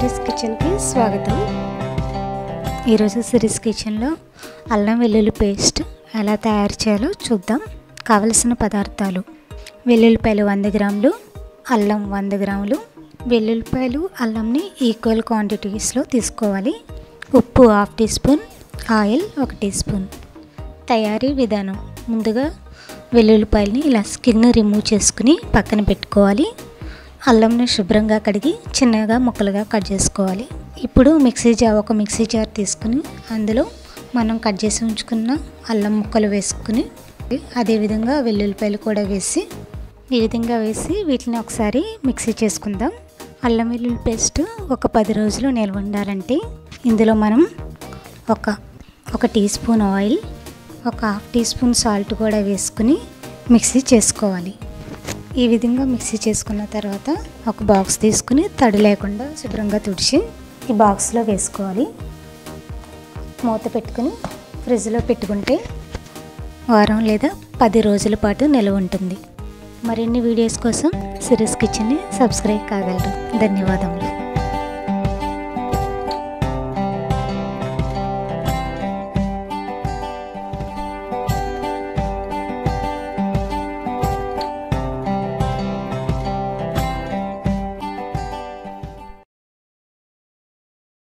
series కిచెన్కి స్వాగతం ఈరోజు సిరీస్ కిచెన్లో అల్లం వెల్లుల్లి పేస్ట్ ఎలా తయారు చేయాలో చూద్దాం కావలసిన పదార్థాలు వెల్లుల్లిపాయలు వంద గ్రాములు అల్లం వంద గ్రాములు వెల్లుల్లిపాయలు అల్లంని ఈక్వల్ క్వాంటిటీస్లో తీసుకోవాలి ఉప్పు హాఫ్ టీ స్పూన్ ఆయిల్ ఒక టీ స్పూన్ తయారీ విధానం ముందుగా వెల్లుల్లిపాయలని ఇలా స్కిన్ రిమూవ్ చేసుకుని పక్కన పెట్టుకోవాలి అల్లంని శుభ్రంగా కడిగి చిన్నగా ముక్కలుగా కట్ చేసుకోవాలి ఇప్పుడు మిక్సీ జార్ ఒక మిక్సీ జార్ తీసుకుని అందులో మనం కట్ చేసి ఉంచుకున్న అల్లం ముక్కలు వేసుకుని అదేవిధంగా వెల్లుల్లిపాయలు కూడా వేసి ఈ విధంగా వేసి వీటిని ఒకసారి మిక్సీ చేసుకుందాం అల్లం వెల్లుల్లి పేస్ట్ ఒక పది రోజులు నిల్వ ఉండాలంటే ఇందులో మనం ఒక ఒక టీ స్పూన్ ఆయిల్ ఒక హాఫ్ టీ స్పూన్ సాల్ట్ కూడా వేసుకుని మిక్సీ చేసుకోవాలి ఈ విధంగా మిక్సీ చేసుకున్న తర్వాత ఒక బాక్స్ తీసుకుని తడి లేకుండా శుభ్రంగా తుడిచి ఈ బాక్స్లో వేసుకోవాలి మూత పెట్టుకుని ఫ్రిడ్జ్లో పెట్టుకుంటే వారం లేదా పది రోజుల పాటు నిల్వ ఉంటుంది మరిన్ని వీడియోస్ కోసం సిరీస్ కిచెన్ని సబ్స్క్రైబ్ కాగలరు ధన్యవాదములు